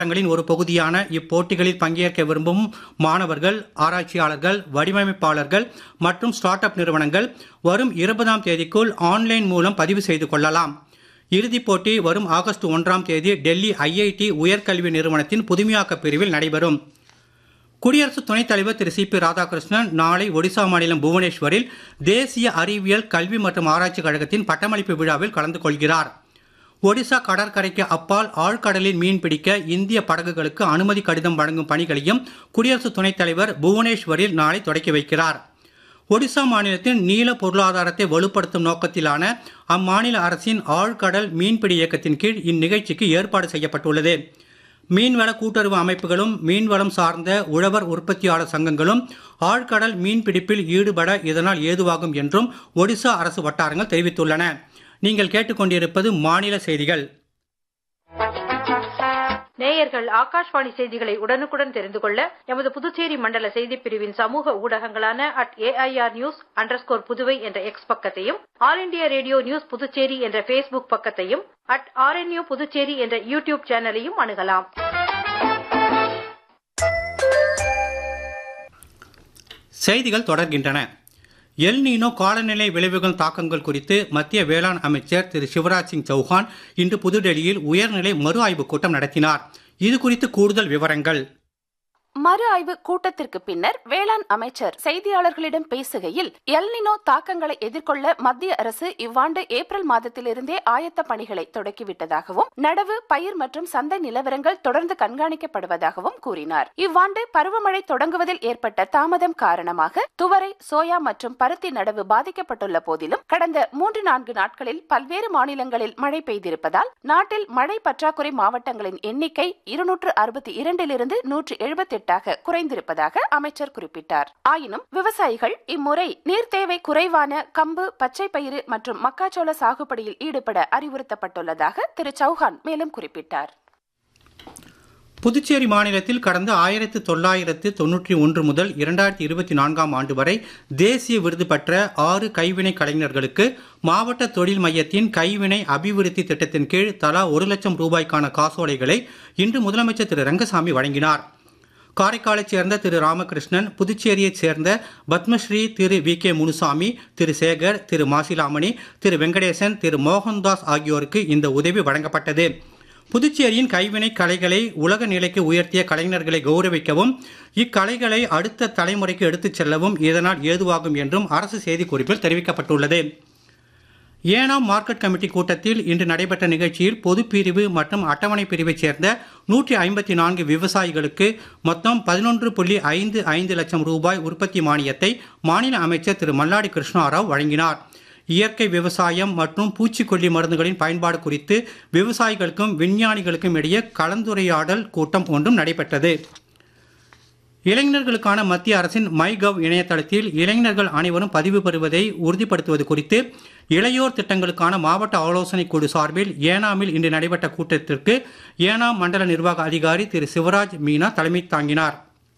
ங்களின் ஒரு பகுதியான இப்போட்டிகளில் பங்கேற்க விரும்பும் மாணவர்கள் ஆராய்ச்சியாளர்கள் வடிவமைப்பாளர்கள் மற்றும் ஸ்டார்ட் அப் நிறுவனங்கள் வரும் இருபதாம் தேதிக்குள் ஆன்லைன் மூலம் பதிவு செய்து கொள்ளலாம் இறுதிப் போட்டி வரும் ஆகஸ்ட் ஒன்றாம் தேதி டெல்லி ஐஐடி உயர்கல்வி நிறுவனத்தின் புதுமையாக்க பிரிவில் நடைபெறும் குடியரசு துணைத் தலைவர் திரு சி பி ராதாகிருஷ்ணன் நாளை ஒடிசா மாநிலம் புவனேஸ்வரில் தேசிய அறிவியல் கல்வி மற்றும் ஆராய்ச்சி கழகத்தின் பட்டமளிப்பு விழாவில் கலந்து கொள்கிறார் ஒடிசா கடற்கரைக்கு அப்பால் ஆழ்கடலில் மீன் பிடிக்க இந்திய படகுகளுக்கு அனுமதி கடிதம் வழங்கும் பணிகளையும் குடியரசு துணைத் தலைவர் புவனேஸ்வரில் நாளை தொடக்கி வைக்கிறார் ஒடிசா மாநிலத்தின் நீல பொருளாதாரத்தை வலுப்படுத்தும் நோக்கத்திலான அம்மாநில அரசின் ஆழ்கடல் மீன்பிடி இயக்கத்தின் கீழ் இந்நிகழ்ச்சிக்கு ஏற்பாடு செய்யப்பட்டுள்ளது மீன்வள கூட்டுறவு அமைப்புகளும் மீன்வளம் சார்ந்த உழவர் உற்பத்தியாளர் சங்கங்களும் ஆழ்கடல் மீன்பிடிப்பில் ஈடுபட இதனால் ஏதுவாகும் என்றும் ஒடிசா அரசு வட்டாரங்கள் தெரிவித்துள்ளன நீங்கள் கேட்டுக்கொண்டிருப்பது மாநில செய்திகள் நேயர்கள் ஆகாஷ்வாணி செய்திகளை உடனுக்குடன் தெரிந்து கொள்ள எமது புதுச்சேரி மண்டல செய்திப் பிரிவின் சமூக ஊடகங்களான at AIR news underscore Puduvai என்ற எக்ஸ் பக்கத்தையும் All India Radio news Puducherry என்ற ஃபேஸ்புக் பக்கத்தையும் அட் ஆர்என்யூ புதுச்சேரி என்ற யூடியூப் சேனலையும் அணுகலாம் செய்திகள் தொடர்கின்றன எல் நீனோ காலநிலை விளைவுகள் தாக்கங்கள் குறித்து மத்திய வேளாண் அமைச்சர் திரு சிவராஜ் சிங் சௌஹான் இன்று புதுடெல்லியில் உயர்நிலை மறு ஆய்வுக் கூட்டம் நடத்தினார் இது குறித்து கூடுதல் விவரங்கள் மறு ஆய்வு கூட்டத்திற்கு பின்னர் வேளாண் அமைச்சர் செய்தியாளர்களிடம் பேசுகையில் எல்னினோ தாக்கங்களை எதிர்கொள்ள மத்திய அரசு இவ்வாண்டு ஏப்ரல் மாதத்திலிருந்தே ஆயத்த பணிகளை தொடக்கிவிட்டதாகவும் நடவு பயிர் மற்றும் சந்தை நிலவரங்கள் தொடர்ந்து கண்காணிக்கப்படுவதாகவும் கூறினார் இவ்வாண்டு பருவமழை தொடங்குவதில் ஏற்பட்ட தாமதம் காரணமாக துவரை சோயா மற்றும் பருத்தி நடவு பாதிக்கப்பட்டுள்ள போதிலும் கடந்த மூன்று நான்கு நாட்களில் பல்வேறு மாநிலங்களில் மழை பெய்திருப்பதால் நாட்டில் மழை பற்றாக்குறை மாவட்டங்களின் எண்ணிக்கை இருநூற்று அறுபத்தி இரண்டிலிருந்து நூற்று எழுபத்தி எட்டாக குறைந்திருப்பதாக அமைச்சர் குறிப்பிட்டார் ஆயினும் விவசாயிகள் இம்முறை நீர் தேவை குறைவான கம்பு பச்சை பயிறு மற்றும் மக்காச்சோள சாகுபடியில் ஈடுபட அறிவுறுத்தப்பட்டுள்ளதாக திரு சௌஹான் மேலும் குறிப்பிட்டார் புதுச்சேரி மாநிலத்தில் கடந்த ஆயிரத்து தொள்ளாயிரத்து தொன்னூற்றி ஒன்று முதல் இரண்டாயிரத்தி இருபத்தி நான்காம் ஆண்டு வரை தேசிய விருது பெற்ற ஆறு கைவினை கலைஞர்களுக்கு மாவட்ட தொழில் மையத்தின் கைவினை அபிவிருத்தி திட்டத்தின் கீழ் தலா ஒரு லட்சம் ரூபாய்க்கான காசோலைகளை இன்று முதலமைச்சர் திரு ரங்கசாமி வழங்கினார் காரைக்காலைச் சேர்ந்த திரு ராமகிருஷ்ணன் புதுச்சேரியைச் சேர்ந்த பத்மஸ்ரீ திரு வி கே முனுசாமி திரு சேகர் திரு மாசிலாமணி திரு வெங்கடேசன் திரு மோகன்தாஸ் ஆகியோருக்கு இந்த உதவி வழங்கப்பட்டது புதுச்சேரியின் கைவினை கலைகளை உலக நிலைக்கு உயர்த்திய கலைஞர்களை கௌரவிக்கவும் இக்கலைகளை அடுத்த தலைமுறைக்கு எடுத்துச் செல்லவும் இதனால் ஏதுவாகும் என்றும் அரசு செய்திக்குறிப்பில் தெரிவிக்கப்பட்டுள்ளது ஏனாம் மார்க்கெட் கமிட்டி கூட்டத்தில் இன்று நடைபெற்ற நிகழ்ச்சியில் பொதுப்பிரிவு மற்றும் அட்டவணை பிரிவைச் சேர்ந்த நூற்றி ஐம்பத்தி நான்கு விவசாயிகளுக்கு மொத்தம் பதினொன்று புள்ளி ஐந்து ஐந்து லட்சம் ரூபாய் உற்பத்தி மானியத்தை மாநில அமைச்சர் திரு மல்லாடி கிருஷ்ணாராவ் வழங்கினார் இயற்கை விவசாயம் மற்றும் பூச்சிக்கொல்லி மருந்துகளின் பயன்பாடு குறித்து விவசாயிகளுக்கும் விஞ்ஞானிகளுக்கும் இடையே கலந்துரையாடல் கூட்டம் ஒன்றும் நடைபெற்றது இளைஞர்களுக்கான மத்திய அரசின் மை கவ் இணையதளத்தில் இளைஞர்கள் அனைவரும் பதிவு பெறுவதை உறுதிப்படுத்துவது குறித்து இளையோர் திட்டங்களுக்கான மாவட்ட ஆலோசனை குழு சார்பில் ஏனாமில் இன்று நடைபெற்ற கூட்டத்திற்கு ஏனாம் மண்டல நிர்வாக அதிகாரி திரு சிவராஜ் மீனா தலைமை தாங்கினார்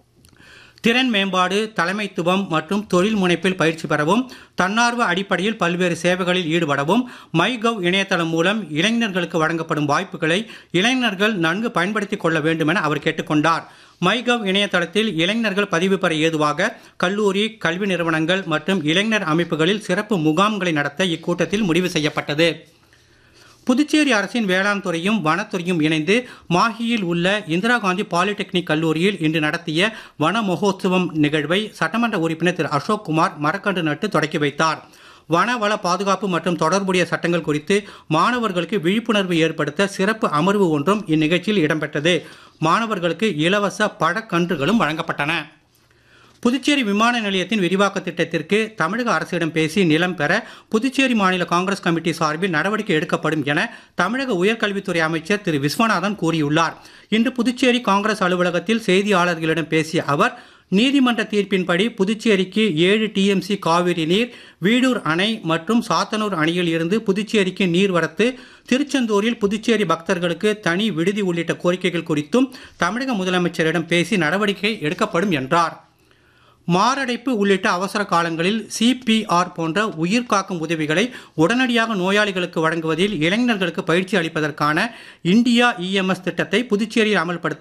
திறன் மேம்பாடு தலைமைத்துவம் மற்றும் தொழில் முனைப்பில் பயிற்சி பெறவும் தன்னார்வ அடிப்படையில் பல்வேறு சேவைகளில் ஈடுபடவும் மை கவ் இணையதளம் மூலம் இளைஞர்களுக்கு வழங்கப்படும் வாய்ப்புகளை இளைஞர்கள் நன்கு பயன்படுத்திக் கொள்ள வேண்டும் என அவர் கேட்டுக்கொண்டார் மைகவ் இணையதளத்தில் இளைஞர்கள் பதிவு பெற ஏதுவாக கல்லூரி கல்வி நிறுவனங்கள் மற்றும் இளைஞர் அமைப்புகளில் சிறப்பு முகாம்களை நடத்த இக்கூட்டத்தில் முடிவு செய்யப்பட்டது புதுச்சேரி அரசின் வேளாண் துறையும் வனத்துறையும் இணைந்து மாஹியில் உள்ள இந்திரா காந்தி பாலிடெக்னிக் கல்லூரியில் இன்று நடத்திய வன மகோத்சவம் நிகழ்வை சட்டமன்ற உறுப்பினர் திரு அசோக் குமார் மரக்கன்று நட்டு தொடக்கி வைத்தார் வனவள பாதுகாப்பு மற்றும் தொடர்புடைய சட்டங்கள் குறித்து மாணவர்களுக்கு விழிப்புணர்வு ஏற்படுத்த சிறப்பு அமர்வு ஒன்றும் இந்நிகழ்ச்சியில் இடம்பெற்றது மாணவர்களுக்கு இலவச பழக்கன்றுகளும் வழங்கப்பட்டன புதுச்சேரி விமான நிலையத்தின் விரிவாக்க திட்டத்திற்கு தமிழக அரசிடம் பேசி நிலம் பெற புதுச்சேரி மாநில காங்கிரஸ் கமிட்டி சார்பில் நடவடிக்கை எடுக்கப்படும் என தமிழக உயர்கல்வித்துறை அமைச்சர் திரு விஸ்வநாதன் கூறியுள்ளார் இன்று புதுச்சேரி காங்கிரஸ் அலுவலகத்தில் செய்தியாளர்களிடம் பேசிய அவர் நீதிமன்ற தீர்ப்பின்படி புதுச்சேரிக்கு ஏழு டிஎம்சி காவிரி நீர் வீடூர் அணை மற்றும் சாத்தனூர் அணையில் இருந்து புதுச்சேரிக்கு நீர்வரத்து திருச்செந்தூரில் புதுச்சேரி பக்தர்களுக்கு தனி விடுதி உள்ளிட்ட கோரிக்கைகள் குறித்தும் தமிழக முதலமைச்சரிடம் பேசி நடவடிக்கை எடுக்கப்படும் என்றார் மாரடைப்பு உள்ளிட்ட அவசர காலங்களில் சிபிஆர் போன்ற உயிர்காக்கும் உதவிகளை உடனடியாக நோயாளிகளுக்கு வழங்குவதில் இளைஞர்களுக்கு பயிற்சி அளிப்பதற்கான இந்தியா இஎம்எஸ் திட்டத்தை புதுச்சேரியில் அமல்படுத்த